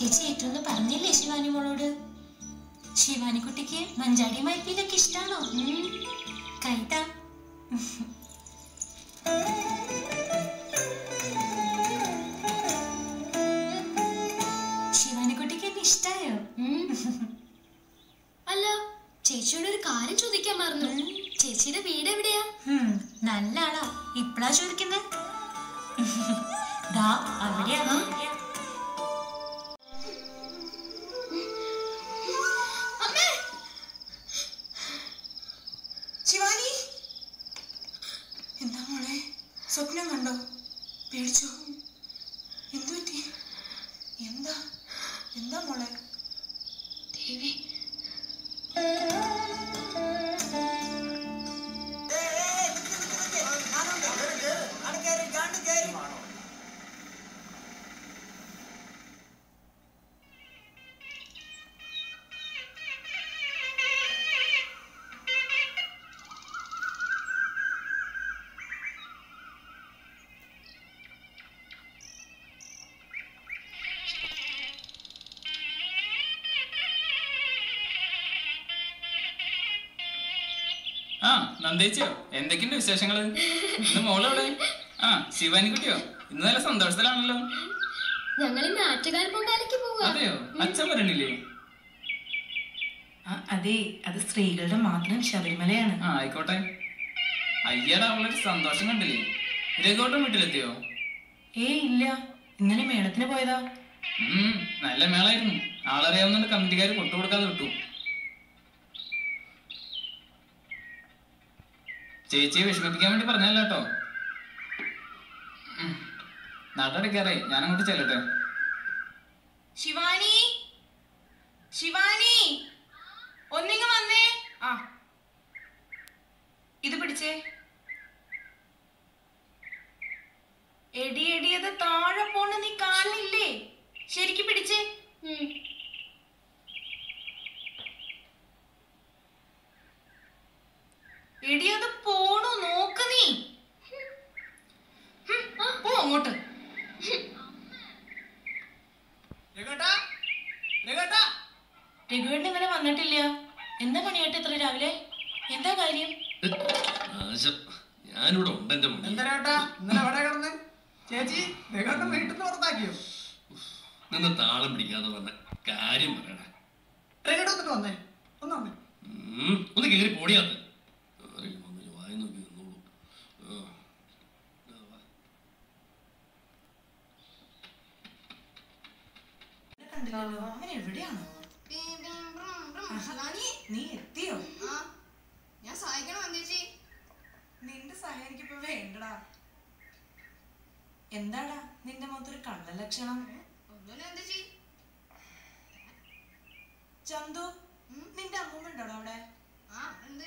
ചേച്ചി ഏറ്റൊന്ന് പറഞ്ഞില്ലേ ശിവാനി മോളോട് ശിവാനിക്കുട്ടിക്ക് മഞ്ചാടി മൈപ്പിയിലൊക്കെ ഇഷ്ടാണോ ഉം. കൈതാ ശിവാനിക്കുട്ടിക്ക് എന്നെ ഇഷ്ടായോ ഉം. അല്ല ചേച്ചിയോട് ഒരു കാര്യം ചോദിക്കാൻ മറന്നു ചേച്ചിയുടെ വീട് എവിടെയാ ഉം, നല്ല ആളാ ഇപ്പളാ ചോദിക്കുന്നത് ദാ അവിടെയാ അമ്മേ ശിവാനി എന്താ മോളെ സ്വപ്നം കണ്ടോ പേടിച്ചോ എന്തു പറ്റി എന്താ എന്താ മോളെ ദേവി ആ നന്ദേച്ചിയോ എന്തൊക്കെയുണ്ട് വിശേഷങ്ങള് ഇന്ന് മോളെവിടെ ആ ശിവാനിക്കുട്ടിയോ ഇന്ന് നല്ല സന്തോഷത്തിലാണല്ലോ ഞങ്ങൾ ഇന്ന് ആറ്റുകാൽ പൊങ്കാലയ്ക്ക് പോവാ അതെയോ അച്ഛൻ വരണില്ലേ ആ അതെ അത് സ്ത്രീകളുടെ മാത്രം ശബരിമലയാണ് ആ ആയിക്കോട്ടെ അയ്യടാ അവളൊരു സന്തോഷം കണ്ടില്ലേ രഘുവട്ടം വീട്ടിലെത്തിയോ ഏ ഇല്ല ഇന്നലെ മേളത്തിന് പോയതാ ഉം നല്ല മേളായിരുന്നു ആളറിയാവുന്ന കമ്മിറ്റിക്കാർ കൊട്ടുകൊടുക്കാതെ വിട്ടു ചേച്ചിയെ വിഷമിപ്പിക്കാൻ വേണ്ടി പറഞ്ഞല്ല കേട്ടോ നാട്ടടക്കാറേ ഞാൻ അങ്ങോട്ട് ചെല്ലട്ടെ ശിവാനി ശിവാനി ഒന്നിങ്ങ വന്നേ ആ ഇത് പിടിച്ചേ എടി എടി അത് താഴെ പോണ നീ കാണില്ലേ ശരിക്ക് പിടിച്ചേ ഉം. എടി അത് പോണു നോക്ക് നീ ഹും, പോ അങ്ങോട്ട് രഘുവേട്ടൻ ഇന്നലെ വന്നിട്ടില്ല എന്താ പണിയായിട്ട് ഇത്ര രാവിലെ എന്താ കാര്യം നാശം ഞാനിവിടെ ഉണ്ട് എന്റെ മണി എന്തരാട്ടാ ഇന്നലെ എവിടെ കിടന്ന് ചേച്ചി രഘുവേട്ടൻ വീട്ടിൽ നിന്ന് പുറത്താക്കിയോ നിന്ന് താളം പിടിക്കാതെ വന്ന കാര്യം പറയണ രഘുവേട്ടൻ എന്നിട്ട് വന്നേ ഒന്ന് വന്നേ ഉം, ഒന്ന് കേറി പോടിയാത്ത് ആരെങ്കിലും വന്ന് വായി നോക്കി നിന്നോളൂ ആ. ആ, വാ. കണ്ടില്ലല്ലോ അവൻ എവിടെയാണോ നീ എത്തിയോ ഞാൻ സഹായിക്കണം വന്നേച്ചി നിന്റെ സഹായം എനിക്കിപ്പോ വേണ്ടടാ എന്താടാ നിന്റെ മുഖത്തൊരു കള്ള ലക്ഷണം ഒന്നുമില്ല വന്നേച്ചി ചന്തു നിന്റെ അമ്മൂമ്മ ഉണ്ടോടാ അവിടെ ആ എന്ത്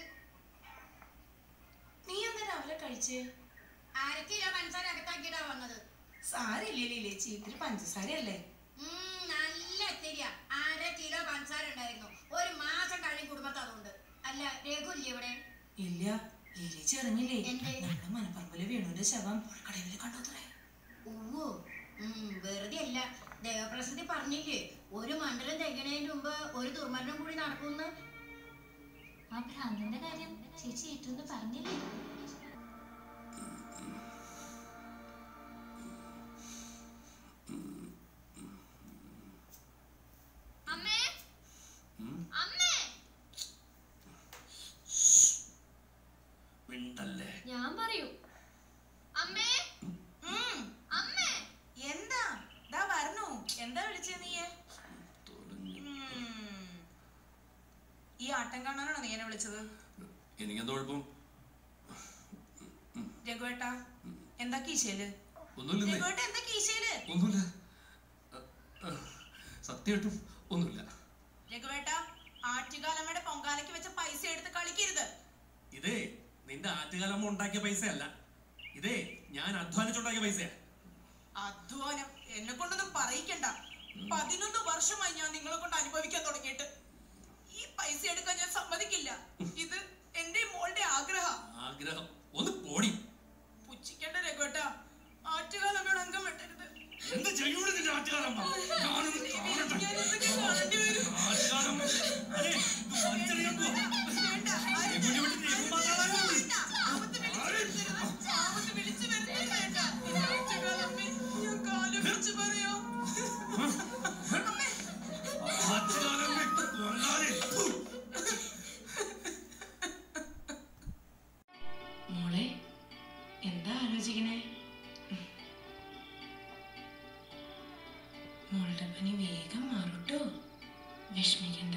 നീ എന്താ രാവിലെ കഴിച്ചേ അര കിലോ പഞ്ചസാര അകത്താക്കിയിട്ടാ വന്നത് സാരില്ലേ ലീലേച്ചി ഇത്തിരി പഞ്ചസാരയല്ലേ ഉം, നല്ല എത്തിരിയ അര കിലോ പഞ്ചസാര ഉണ്ടായിരുന്നു ഒരു മാസം കഴിഞ്ഞ് കുടുംബത്ത് അതുകൊണ്ട് അല്ല രഘു ഇല്ലേ ഇവിടെ ഇല്ല ലീലേച്ചി അറിഞ്ഞില്ലേ എന്തേ? നമ്മുടെ മനപ്പറമ്പില് വേണുവിന്റെ ശവം പുഴക്കടവില് കണ്ടോത്രേ ഓ വെറുതെ അല്ല ദേവപ്രസതി പറഞ്ഞില്ലേ ഒരു മണ്ഡലം തികണതിന് മുമ്പ് ഒരു ദുർമരണം കൂടി നടക്കുമെന്ന് ആ ഭ്രാന്തന്റെ കാര്യം ചേച്ചി ഏറ്റൊന്ന് പറഞ്ഞില്ലേ അമ്മേ ഉം, അമ്മേ മിണ്ടല്ലേ ഞാൻ പറയൂ അമ്മേ ഉം, അമ്മേ എന്താ ദാ വരണു എന്താ വിളിച്ചേ നീയെ തൊലഞ്ഞു. ഉം. ഈ ആട്ടം കാണാനാണോ നീ എന്നെ വിളിച്ചത് എനിക്കെന്താ കുഴപ്പം രഘുവേട്ടാ എന്താ കീശയില് ഒന്നുമില്ലെന്നേ രഘുവേട്ട എന്താ കീശയില് ഒന്നുമില്ല സത്യമായിട്ടും ഒന്നുമില്ല രഘുവേട്ട ആറ്റുകാലമ്മയുടെ പൊങ്കാലയ്ക്ക് വെച്ച പൈസ എടുത്ത് കളിക്കരുത് ഇതേ നിന്റെ ആറ്റുകാലമ്മ ഉണ്ടാക്കിയ പൈസയല്ല ഇതേ ഞാൻ അധ്വാനിച്ചുണ്ടാക്കിയ പൈസയാ അധ്വാനം എന്നെ കൊണ്ടൊന്നും പറയിക്കണ്ട പതിനൊന്ന് വർഷമായി ഞാൻ നിങ്ങളെ കൊണ്ട് അനുഭവിക്കാൻ തുടങ്ങിയിട്ട് ഈ പൈസ എടുക്കാൻ ഞാൻ സമ്മതിക്കില്ല ഇത് എന്റെ മോളുടെ ആഗ്രഹ ആഗ്രഹം ഒന്ന് പോടി പുച്ഛിക്കേണ്ട രഘുവേട്ട ആറ്റുകാലമ്മയുടെ അംഗം വെട്ടരുത് എന്ത് ചെയ്യൂടെ നിന്റെ ആറ്റുകാലമ്മ ഞാനൊന്ന് കാണട്ടെ എന്താ ആലോചിക്കണേ മോളുടെ പനി വേഗം മാറൂട്ടോ വിഷമിക്കണ്ട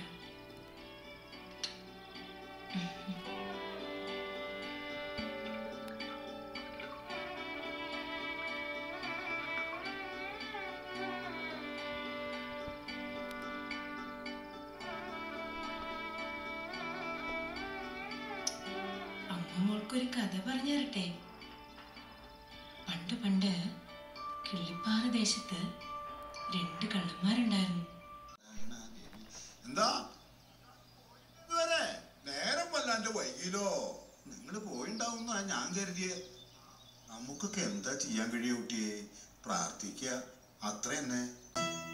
അമ്മ മോൾക്കൊരു കഥ പറഞ്ഞു തരട്ടെ പണ്ട് പണ്ട് കിള്ളിപ്പാറ ദേശത്ത് രണ്ട് കള്ളന്മാരുണ്ടായിരുന്നു എന്താ ഇതുവരെ നേരം വല്ലാണ്ട് വൈകിലോ നിങ്ങൾ പോയിണ്ടാവുന്ന ഞാൻ കരുതിയ നമുക്കൊക്കെ എന്താ ചെയ്യാൻ കഴിയ കുട്ടിയെ പ്രാർത്ഥിക്കുക അത്ര തന്നെ